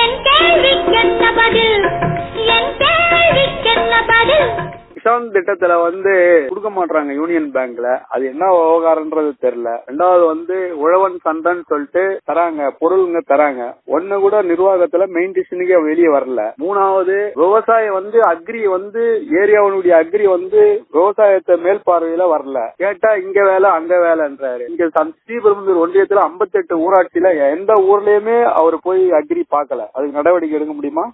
என் கேள்விக்கென்ன பதில் என் கேள்விக்கென்ன பதில் கிஷான் திட்டத்துல வந்து கொடுக்க மாட்டாங்க யூனியன் பேங்க்ல அது என்ன விவகாரம்ன்றது தெரியல ரெண்டாவது வந்து உழவன் சந்தைன்னு சொல்லிட்டு தராங்க பொருளுங்க தராங்க ஒண்ணு கூட நிர்வாகத்துல மெயின் டிசிஷனுக்கே வெளியே வரல மூணாவது விவசாயம் வந்து அக்ரி வந்து ஏரியாவுடைய அக்ரி வந்து விவசாயத்தை மேல்பார்வையில வரல கேட்டா இங்க வேலை அங்க வேலைன்றாரு இங்க சன் ஸ்ரீபெரும்புதூர் ஒன்றியத்துல 58 ஊராட்சியில எந்த ஊர்லயுமே அவர் போய் அக்ரி பார்க்கல அதுக்கு நடவடிக்கை எடுக்க முடியுமா